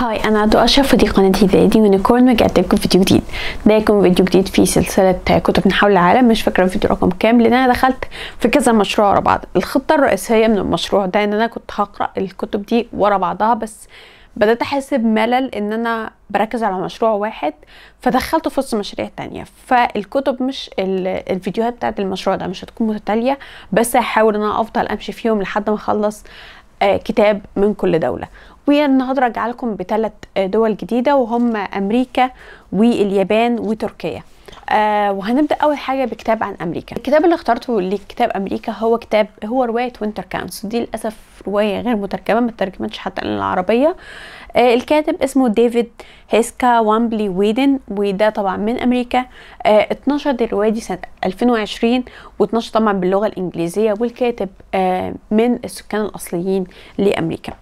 هاي انا دو اشرف ودي قناتي زادي ونكون رجعت لكم فيديو جديد ده يكون فيديو جديد في سلسله كتب من حول العالم مش فاكره الفيديو رقم كام لان انا دخلت في كذا مشروع ورا بعض الخطه الرئيسيه من المشروع ده ان انا كنت هقرا الكتب دي ورا بعضها بس بدات احس بملل ان انا بركز على مشروع واحد فدخلته في وسط مشاريع تانية فالكتب مش ال- الفيديوهات بتاعت المشروع ده مش هتكون متتاليه بس هحاول ان انا افضل امشي فيهم لحد ما اخلص آه، كتاب من كل دوله والنهارده راجعه لكم بثلاث دول جديده وهم امريكا واليابان وتركيا آه وهنبدا اول حاجه بكتاب عن امريكا الكتاب اللي اخترته لكتاب امريكا هو كتاب هو روايه وينتر كانس دي للاسف روايه غير مترجمه ما ترجمتش حتى للعربيه آه الكاتب اسمه ديفيد هيسكا وامبلي ويدن وده طبعا من امريكا آه 12 دي الروايه دي سنه 2020 و12 طبعا باللغه الانجليزيه والكاتب آه من السكان الاصليين لامريكا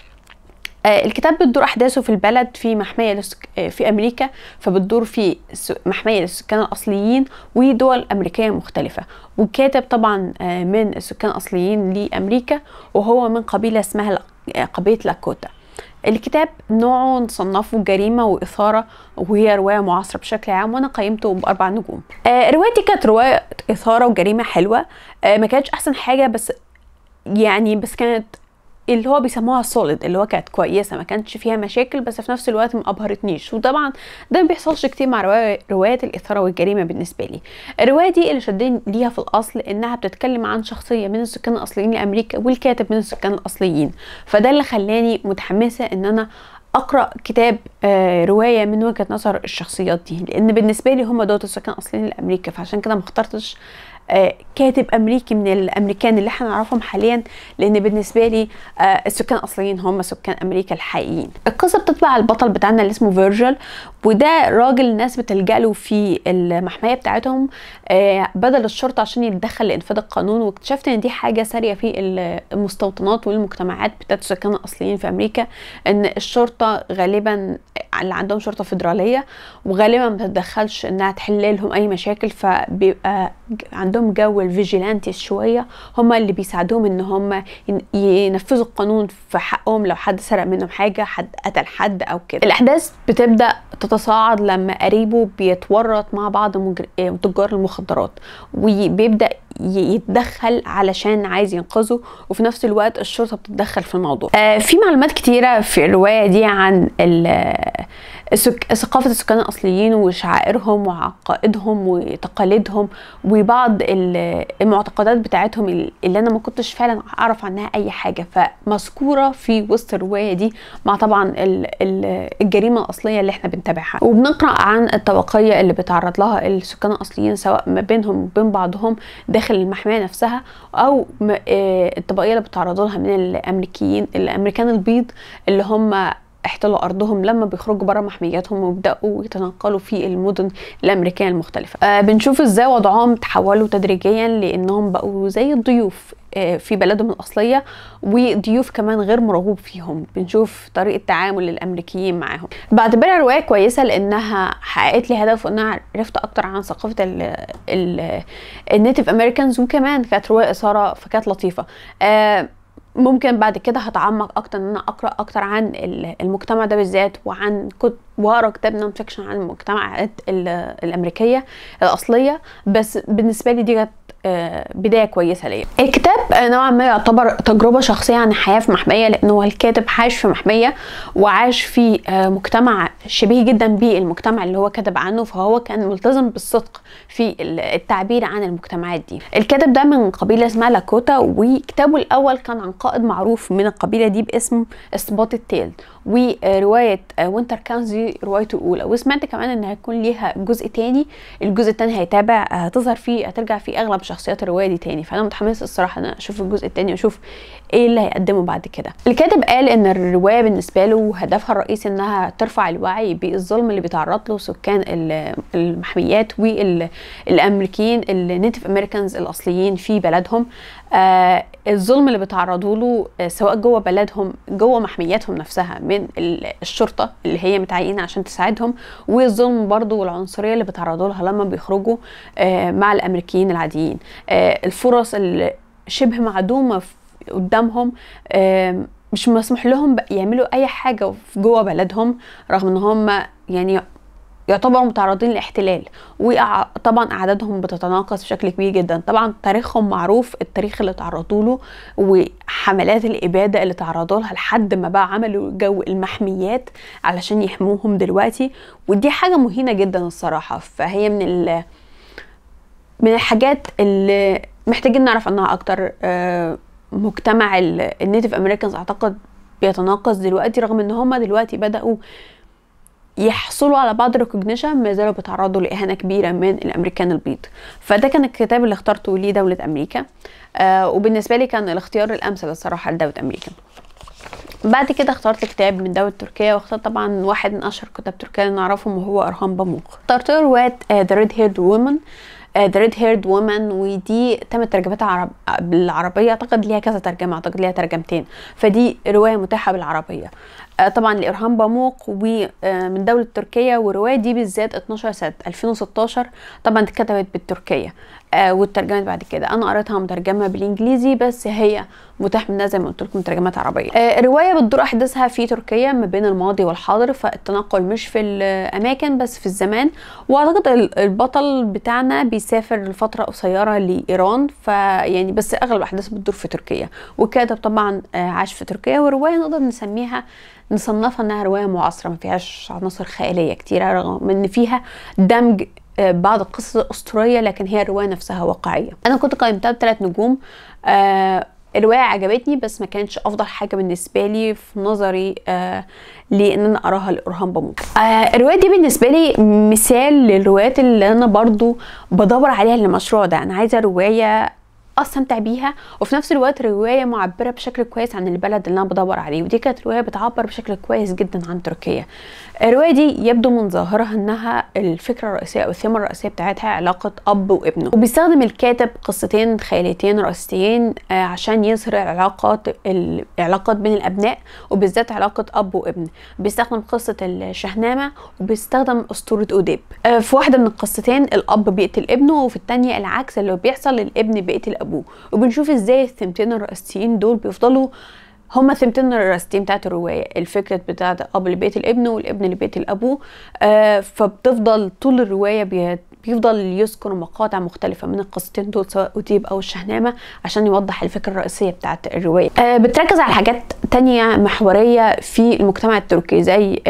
آه، الكتاب بتدور احداثه في البلد في محميه للسك... آه، في امريكا فبتدور في س- محميه للسكان الاصليين ودول امريكيه مختلفه والكاتب طبعا آه، من السكان الاصليين لامريكا وهو من قبيله اسمها لا- آه، قبيله لاكوتا الكتاب نوعه نصنفه جريمة وإثارة وهي رواية معاصرة بشكل عام وأنا قيمته بأربع نجوم آه روايتي كانت رواية إثارة وجريمة حلوة آه ما كانتش أحسن حاجة بس يعني بس كانت اللي هو بيسموها سوليد اللي هو كانت كويسه ما كانش فيها مشاكل بس في نفس الوقت ما ابهرتنيش وطبعا ده ما بيحصلش كتير مع رواية روايات الاثاره والجريمه بالنسبه لي الروايه دي اللي شدني ليها في الاصل انها بتتكلم عن شخصيه من السكان الاصليين لامريكا والكاتب من السكان الاصليين فده اللي خلاني متحمسه ان انا اقرا كتاب آه روايه من وجهه نظر الشخصيات دي لان بالنسبه لي هم دول السكان الاصليين لامريكا فعشان كده ما اخترتش آه، كاتب امريكي من الامريكان اللي احنا نعرفهم حاليا لان بالنسبه لي آه، السكان الاصليين هم سكان امريكا الحقيقيين القصه بتتبع البطل بتاعنا اللي اسمه فيرجل وده راجل الناس بتلجأ له في المحميه بتاعتهم آه، بدل الشرطه عشان يتدخل لانفاذ القانون واكتشفت ان دي حاجه ساريه في المستوطنات والمجتمعات بتاعت السكان الاصليين في امريكا ان الشرطه غالبا اللي عندهم شرطه فيدراليه وغالبا ما بتتدخلش انها تحل لهم اي مشاكل فبيبقى ج- عندهم جو الفيجيلانتي شويه هم اللي بيساعدوهم ان هم ين- ينفذوا القانون في حقهم لو حد سرق منهم حاجه حد قتل حد او كده الاحداث بتبدا تتصاعد لما قريبه بيتورط مع بعض مجر... آه، تجار المخدرات وبيبدا ي- يتدخل علشان عايز ينقذه وفي نفس الوقت الشرطه بتتدخل في الموضوع آه في معلومات كتيره في الروايه دي عن ال- السك... ثقافه السكان الاصليين وشعائرهم وعقائدهم وتقاليدهم وبعض ال- المعتقدات بتاعتهم ال- اللي انا ما كنتش فعلا اعرف عنها اي حاجه فمذكوره في وسط الروايه دي مع طبعا ال... ال... الجريمه الاصليه اللي احنا بنتابعها وبنقرا عن الطبقيه اللي بيتعرض لها السكان الاصليين سواء ما بينهم وبين بعضهم داخل المحميه نفسها او م- آه، الطبقيه اللي بيتعرضوا لها من الامريكيين الامريكان البيض اللي هم احتلوا ارضهم لما بيخرجوا بره محمياتهم ويبداوا يتنقلوا في المدن الامريكيه المختلفه آه بنشوف ازاي وضعهم تحولوا تدريجيا لانهم بقوا زي الضيوف آه، في بلدهم الاصليه وضيوف كمان غير مرغوب فيهم بنشوف طريقه تعامل الامريكيين معاهم بعتبرها روايه كويسه لانها حققت لي هدف وان عرفت اكتر عن ثقافه ال ال النيتيف امريكانز وكمان كانت روايه اثاره فكانت لطيفه آه ممكن بعد كده هتعمق اكتر ان انا اقرا اكتر عن ال- المجتمع ده بالذات وعن كنت واقرا كتاب نون فيكشن عن المجتمعات ال- الامريكيه الاصليه بس بالنسبه لي دي كانت آه، بدايه كويسه ليا الكتاب آه، نوعا ما يعتبر تجربه شخصيه عن الحياه في محميه لانه الكاتب عاش في محميه وعاش في آه، مجتمع شبيه جدا بالمجتمع اللي هو كتب عنه فهو كان ملتزم بالصدق في ال- التعبير عن المجتمعات دي الكاتب ده من قبيله اسمها لاكوتا وكتابه الاول كان عن قائد معروف من القبيله دي باسم سبوت التيل وروايه وينتر كانز دي روايته الاولى وسمعت كمان ان هيكون ليها جزء تاني الجزء التاني هيتابع هتظهر فيه هترجع فيه اغلب شخصيات الروايه دي تاني فانا متحمسه الصراحه ان أنا اشوف الجزء التاني واشوف ايه اللي هيقدمه بعد كده الكاتب قال ان الروايه بالنسبه له هدفها الرئيسي انها ترفع الوعي بالظلم اللي بيتعرض له سكان ال- المحميات والامريكيين النيتيف امريكانز الاصليين في بلدهم آه الظلم اللي بيتعرضوا له آه، سواء جوه بلدهم جوه محمياتهم نفسها من ال- الشرطه اللي هي متعينه عشان تساعدهم والظلم برضو والعنصريه اللي بيتعرضوا لها لما بيخرجوا آه مع الامريكيين العاديين آه الفرص اللي شبه معدومه في- قدامهم آم، مش مسموح لهم بقى يعملوا اي حاجه في جوه بلدهم رغم ان هم يعني يعتبروا متعرضين للاحتلال وطبعا اعدادهم بتتناقص بشكل كبير جدا طبعا تاريخهم معروف التاريخ اللي تعرضوا له وحملات الاباده اللي تعرضوا لها لحد ما بقى عملوا جو المحميات علشان يحموهم دلوقتي ودي حاجه مهينه جدا الصراحه فهي من ال من الحاجات اللي محتاجين نعرف عنها اكتر آه، مجتمع النيتيف امريكانز اعتقد بيتناقص دلوقتي رغم ان هم دلوقتي بداوا يحصلوا على بعض الريكوجنيشن ما زالوا بيتعرضوا لاهانه كبيره من الامريكان البيض فده كان الكتاب اللي اخترته ليه دوله امريكا آه وبالنسبه لي كان الاختيار الامثل الصراحه لدوله امريكا بعد كده اخترت كتاب من دولة تركيا واخترت طبعا واحد من اشهر كتاب تركيا اللي نعرفهم وهو ارهام باموق اخترت رواية ذا ريد هيرد وومن ذا ريد هيرد وومن ودي تم ترجمتها عرب بالعربيه اعتقد ليها كذا ترجمه اعتقد ليها ترجمتين فدي روايه متاحه بالعربيه آه، طبعا لإرهام باموق ومن دولة تركيا والرواية دي بالذات 12 سنة 2016 طبعا اتكتبت بالتركية آه، واترجمت بعد كده انا قريتها مترجمه بالانجليزي بس هي متاح منها زي ما قلت لكم ترجمات عربيه آه، الروايه بتدور احداثها في تركيا ما بين الماضي والحاضر فالتنقل مش في الاماكن بس في الزمان واعتقد البطل بتاعنا بيسافر لفتره قصيره لايران فيعني بس اغلب الاحداث بتدور في تركيا والكاتب طبعا عاش في تركيا والروايه نقدر نسميها نصنفها انها روايه معاصره ما فيهاش عناصر خياليه كتيره رغم ان فيها دمج آه، بعض القصص الاسطوريه لكن هي الروايه نفسها واقعيه انا كنت قيمتها بثلاث نجوم آه الرواية عجبتني بس ما كانتش أفضل حاجة بالنسبة لي في نظري آه لأن أنا أراها لإرهام بموت آه الرواية دي بالنسبة لي مثال للروايات اللي أنا برضو بدور عليها للمشروع ده أنا عايزة رواية استمتع بيها وفي نفس الوقت روايه معبره بشكل كويس عن البلد اللي انا بدور عليه ودي كانت روايه بتعبر بشكل كويس جدا عن تركيا الروايه دي يبدو من ظاهرها انها الفكره الرئيسيه او الثيمه الرئيسيه بتاعتها علاقه اب وابنه وبيستخدم الكاتب قصتين خياليتين رئيسيتين آه، عشان يظهر العلاقات العلاقات بين الابناء وبالذات علاقه اب وابن بيستخدم قصه الشهنامه وبيستخدم اسطوره اوديب آه، في واحده من القصتين الاب بيقتل ابنه وفي الثانيه العكس اللي بيحصل الابن بيقتل ابوه وبنشوف ازاي الثيمتين الرئيسيين دول بيفضلوا هما الثيمتين الرئيسيين بتاعت الروايه الفكره بتاعت الاب اللي بيقتل ابنه والابن اللي بيقتل ابوه آه فبتفضل طول الروايه بيفضل يذكر مقاطع مختلفة من القصتين دول سواء أتيب أو الشهنامة عشان يوضح الفكرة الرئيسية بتاعت الرواية آه بتركز على حاجات تانية محورية في المجتمع التركي زي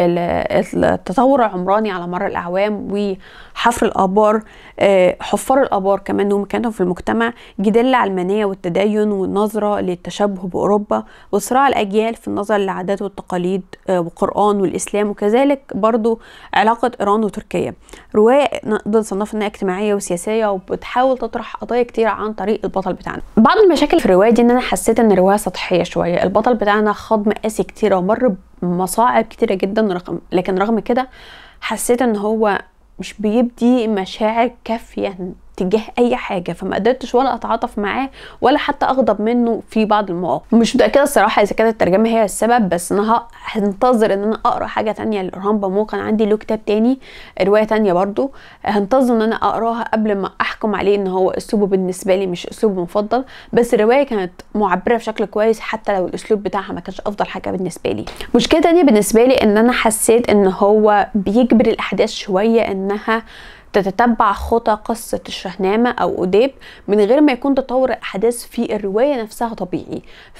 التطور العمراني على مر الأعوام وحفر الآبار آه حفار الآبار كمان هم كانوا في المجتمع جدال العلمانية والتدين والنظرة للتشبه بأوروبا وصراع الأجيال في النظر للعادات والتقاليد آه والقرآن والإسلام وكذلك برضو علاقة إيران وتركيا رواية نقدر نصنفها انها اجتماعيه وسياسيه وبتحاول تطرح قضايا كتير عن طريق البطل بتاعنا بعض المشاكل في الروايه دي ان انا حسيت ان الروايه سطحيه شويه البطل بتاعنا خاض مقاسي كتيره ومر بمصاعب كتيره جدا رغم لكن رغم كده حسيت ان هو مش بيبدي مشاعر كافيه تجاه اي حاجه فما قدرتش ولا اتعاطف معاه ولا حتى اغضب منه في بعض المواقف مش متاكده الصراحه اذا كانت الترجمه هي السبب بس انا هنتظر ان انا اقرا حاجه تانية لارهام بامو كان عندي له كتاب تاني روايه تانية برضو هنتظر ان انا اقراها قبل ما احكم عليه ان هو اسلوبه بالنسبه لي مش اسلوب مفضل بس الروايه كانت معبره بشكل كويس حتى لو الاسلوب بتاعها ما كانش افضل حاجه بالنسبه لي مشكله تانية بالنسبه لي ان انا حسيت ان هو بيجبر الاحداث شويه انها تتتبع خطى قصة الشهنامة أو أديب من غير ما يكون تطور الأحداث في الرواية نفسها طبيعي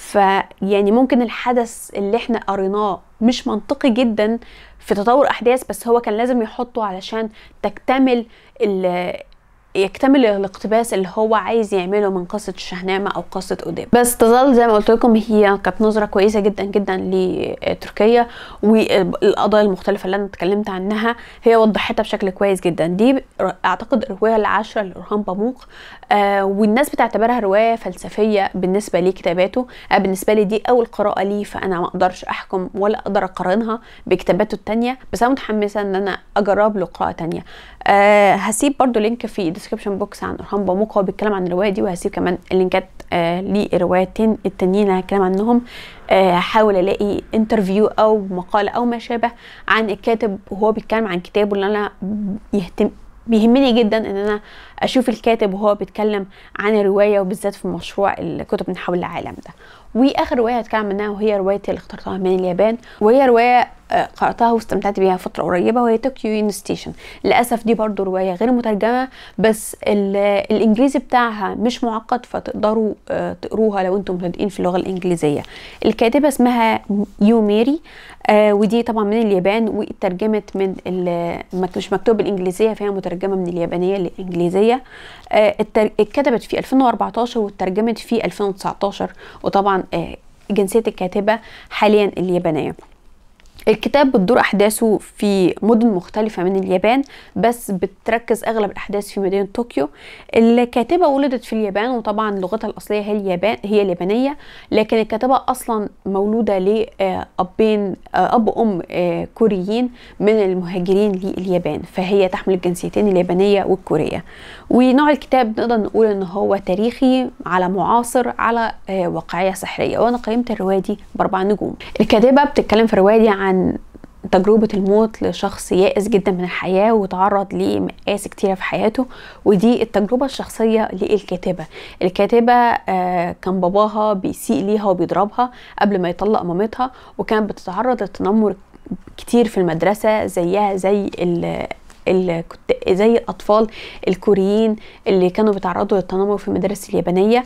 فيعني ممكن الحدث اللي احنا قريناه مش منطقي جدا في تطور أحداث بس هو كان لازم يحطه علشان تكتمل يكتمل الاقتباس اللي هو عايز يعمله من قصه الشهنامه او قصه قدام بس تظل زي ما قلت لكم هي كانت نظره كويسه جدا جدا لتركيا والقضايا المختلفه اللي انا اتكلمت عنها هي وضحتها بشكل كويس جدا دي اعتقد الروايه العاشره لارهام باموق آه والناس بتعتبرها روايه فلسفيه بالنسبه لكتاباته آه بالنسبه لي دي اول قراءه لي فانا ما اقدرش احكم ولا اقدر اقارنها بكتاباته التانية بس انا متحمسه ان انا اجرب له قراءه تانية آه هسيب برضو لينك في الديسكربشن بوكس عن ارهام باموق هو بيتكلم عن الروايه دي وهسيب كمان اللينكات آه للروايتين التانيين اللي هتكلم عنهم آه هحاول الاقي انترفيو او مقاله او ما شابه عن الكاتب وهو بيتكلم عن كتابه اللي انا يهتم بيهمني جدا ان انا اشوف الكاتب وهو بيتكلم عن الروايه وبالذات في مشروع الكتب من حول العالم ده واخر روايه هتكلم منها وهي روايتي اللي اخترتها من اليابان وهي روايه آه، قراتها واستمتعت بيها فتره قريبه وهي طوكيو يون ستيشن للاسف دي برضو روايه غير مترجمه بس الانجليزي بتاعها مش معقد فتقدروا آه، تقروها لو انتم مبتدئين في اللغه الانجليزيه الكاتبه اسمها يو ميري آه ودي طبعا من اليابان واترجمت من مش مكتوب بالانجليزيه فهي مترجمه من اليابانيه للانجليزيه آه اتكتبت في 2014 واترجمت في 2019 وطبعا آه جنسيه الكاتبه حاليا اليابانيه الكتاب بتدور احداثه في مدن مختلفه من اليابان بس بتركز اغلب الاحداث في مدينه طوكيو الكاتبه ولدت في اليابان وطبعا لغتها الاصليه هي اليابان هي اليابانيه لكن الكاتبه اصلا مولوده لابين اب وام آه، كوريين من المهاجرين لليابان فهي تحمل الجنسيتين اليابانيه والكوريه ونوع الكتاب نقدر نقول ان هو تاريخي على معاصر على آه، واقعيه سحريه وانا قيمت الروايه دي باربع نجوم الكاتبه بتتكلم في الروايه دي عن تجربة الموت لشخص يائس جدا من الحياة وتعرض لمآسي كتيرة في حياته ودي التجربة الشخصية للكاتبة الكاتبة آه كان باباها بيسيء ليها وبيضربها قبل ما يطلق مامتها وكانت بتتعرض للتنمر كتير في المدرسة زيها زي زي الاطفال الكوريين اللي كانوا بيتعرضوا للتنمر في المدارس اليابانيه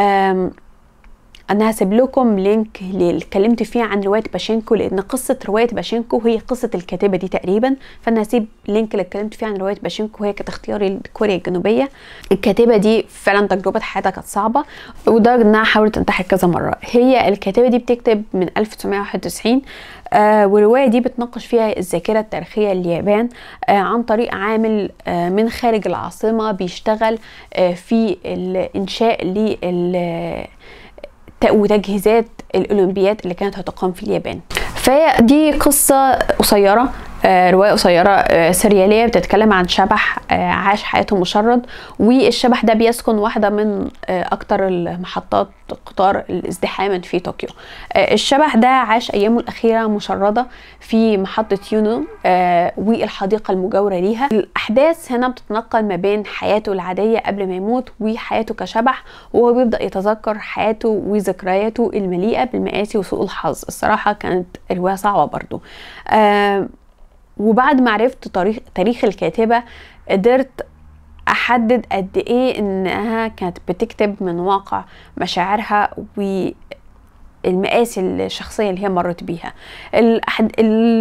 انا هسيب لكم لينك اللي اتكلمت فيه عن روايه باشينكو لان قصه روايه باشينكو هي قصه الكاتبه دي تقريبا فانا هسيب لينك اللي اتكلمت فيه عن روايه باشينكو هي كانت اختياري لكوريا الجنوبيه الكاتبه دي فعلا تجربه حياتها كانت صعبه ولدرجه انها حاولت تنتحر كذا مره هي الكاتبه دي بتكتب من 1991 آه والروايه دي بتناقش فيها الذاكره التاريخيه لليابان آه عن طريق عامل آه من خارج العاصمه بيشتغل آه في الانشاء لل وتجهيزات الاولمبياد اللي كانت هتقام في اليابان فدي قصة قصيرة آه، رواية قصيرة آه، سريالية بتتكلم عن شبح آه، عاش حياته مشرد والشبح ده بيسكن واحدة من أكتر المحطات قطار ازدحاما في طوكيو الشبح ده عاش أيامه الأخيرة مشردة في محطة يونو والحديقة المجاورة ليها الأحداث هنا بتتنقل ما بين حياته العادية قبل ما يموت وحياته كشبح وهو بيبدأ يتذكر حياته وذكرياته المليئة بالمآسي وسوء الحظ الصراحة كانت رواية صعبة برضو وبعد ما عرفت تاريخ تاريخ الكاتبه قدرت احدد قد ايه انها كانت بتكتب من واقع مشاعرها والمآسي الشخصيه اللي هي مرت بيها الأحد...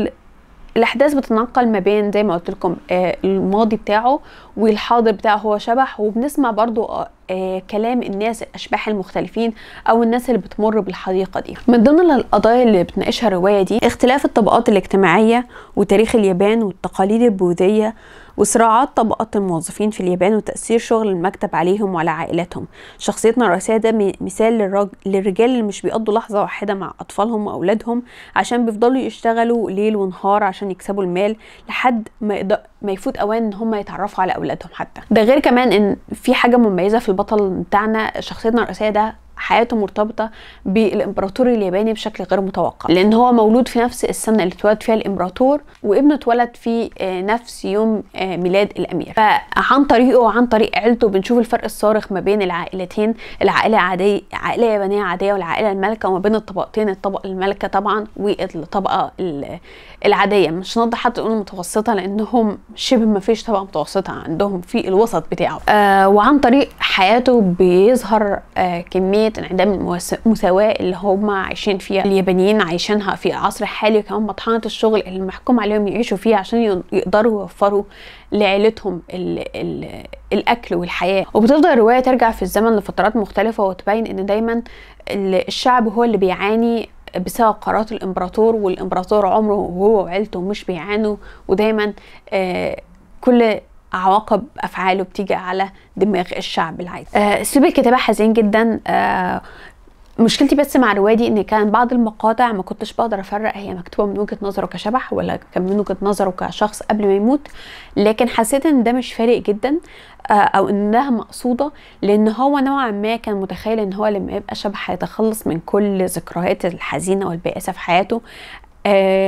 الاحداث بتتنقل ما بين زي ما قلت لكم آه، الماضي بتاعه والحاضر بتاعه هو شبح وبنسمع برضو آه، آه، كلام الناس الاشباح المختلفين او الناس اللي بتمر بالحديقه دي من ضمن القضايا اللي بتناقشها الروايه دي اختلاف الطبقات الاجتماعيه وتاريخ اليابان والتقاليد البوذيه وصراعات طبقات الموظفين في اليابان وتأثير شغل المكتب عليهم وعلى عائلاتهم شخصيتنا الرئيسية ده مثال للرج... للرجال اللي مش بيقضوا لحظة واحدة مع أطفالهم وأولادهم عشان بيفضلوا يشتغلوا ليل ونهار عشان يكسبوا المال لحد ما, يقدر... ما يفوت أوان إن هم يتعرفوا على أولادهم حتى ده غير كمان إن في حاجة مميزة في البطل بتاعنا شخصيتنا الرئيسية ده حياته مرتبطة بالإمبراطور الياباني بشكل غير متوقع لأن هو مولود في نفس السنة اللي اتولد فيها الإمبراطور وابنه اتولد في آه، نفس يوم آه، ميلاد الأمير فعن طريقه وعن طريق عيلته بنشوف الفرق الصارخ ما بين العائلتين العائلة عادية عائلة يابانية عادية والعائلة الملكة وما بين الطبقتين الطبقة الملكة طبعا والطبقة العادية مش نقدر حتى نقول متوسطة لأنهم شبه ما فيش طبقة متوسطة عندهم في الوسط بتاعه آه وعن طريق حياته بيظهر آه كمية انعدام المساواة اللي هم عايشين فيها اليابانيين عايشينها في العصر الحالي وكمان مطحنة الشغل اللي محكوم عليهم يعيشوا فيها عشان يقدروا يوفروا لعيلتهم ال ال الاكل والحياه وبتفضل الروايه ترجع في الزمن لفترات مختلفه وتبين ان دايما الشعب هو اللي بيعاني بسبب قرارات الامبراطور والامبراطور عمره وهو وعيلته مش بيعانوا ودايما آه كل عواقب افعاله بتيجي على دماغ الشعب العادي آه، اسلوب الكتابه حزين جدا آه، مشكلتي بس مع روادي ان كان بعض المقاطع ما كنتش بقدر افرق هي مكتوبه من وجهه نظره كشبح ولا كان من وجهه نظره كشخص قبل ما يموت لكن حسيت ان ده مش فارق جدا آه، او انها مقصوده لان هو نوعا ما كان متخيل ان هو لما يبقى شبح هيتخلص من كل ذكريات الحزينه والبائسه في حياته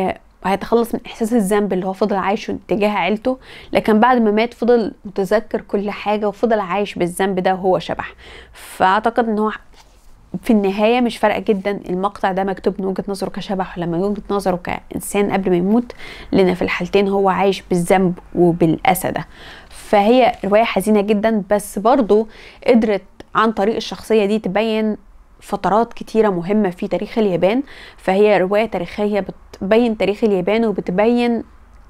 وهيتخلص من احساس الذنب اللي هو فضل عايشه تجاه عيلته لكن بعد ما مات فضل متذكر كل حاجه وفضل عايش بالذنب ده وهو شبح فاعتقد ان هو في النهايه مش فارقه جدا المقطع ده مكتوب من وجهه نظره كشبح ولا من وجهه نظره كانسان قبل ما يموت لان في الحالتين هو عايش بالذنب وبالاسى ده فهي روايه حزينه جدا بس برضو قدرت عن طريق الشخصيه دي تبين فترات كتيرة مهمة في تاريخ اليابان فهي رواية تاريخية بتبين تاريخ اليابان وبتبين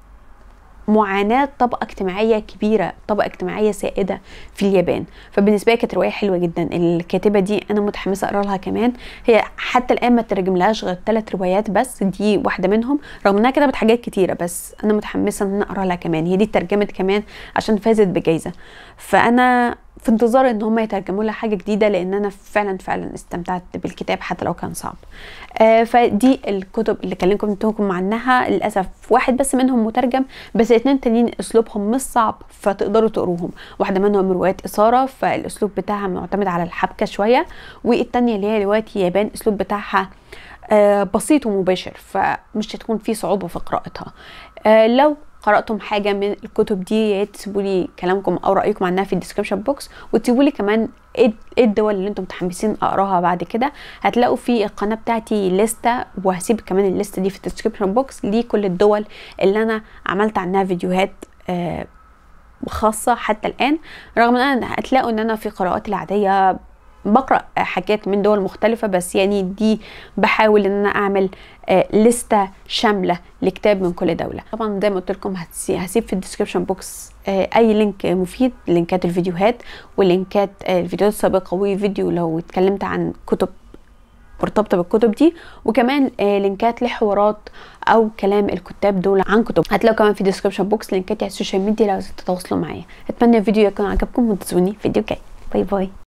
معاناة طبقة اجتماعية كبيرة طبقة اجتماعية سائدة في اليابان فبالنسبة لي كانت رواية حلوة جدا الكاتبة دي أنا متحمسة أقرأ لها كمان هي حتى الآن ما ترجم لهاش غير ثلاث روايات بس دي واحدة منهم رغم إنها كتبت حاجات كتيرة بس أنا متحمسة إن أنا أقرأ لها كمان هي دي اترجمت كمان عشان فازت بجايزة فأنا في انتظار ان هم يترجموا لها حاجه جديده لان انا فعلا فعلا استمتعت بالكتاب حتى لو كان صعب آه فدي الكتب اللي كلمتكم عنها للاسف واحد بس منهم مترجم بس الاثنين تانيين اسلوبهم مش صعب فتقدروا تقروهم واحده منهم روايه اثاره فالاسلوب بتاعها معتمد على الحبكه شويه والتانيه اللي هي روايه يابان الاسلوب بتاعها آه بسيط ومباشر فمش هتكون في صعوبه في قراءتها آه لو قراتم حاجه من الكتب دي يا ريت تسيبوا لي كلامكم او رايكم عنها في الديسكربشن بوكس وتسيبوا لي كمان ايه الدول اللي انتم متحمسين اقراها بعد كده هتلاقوا في القناه بتاعتي لستة وهسيب كمان الليسته دي في الديسكربشن بوكس لكل الدول اللي انا عملت عنها فيديوهات آه خاصه حتى الان رغم ان انا هتلاقوا ان انا في قراءاتي العاديه بقرا حاجات من دول مختلفه بس يعني دي بحاول ان انا اعمل لستة شاملة لكتاب من كل دولة طبعا زي ما قلت لكم هسيب في الديسكربشن بوكس اي لينك مفيد لينكات الفيديوهات ولينكات الفيديوهات السابقة وفيديو لو اتكلمت عن كتب مرتبطة بالكتب دي وكمان لينكات لحوارات او كلام الكتاب دول عن كتب هتلاقوا كمان في ديسكربشن بوكس لينكات على السوشيال ميديا لو تتواصلوا معايا اتمنى الفيديو يكون عجبكم وانتظروني في فيديو جاي باي باي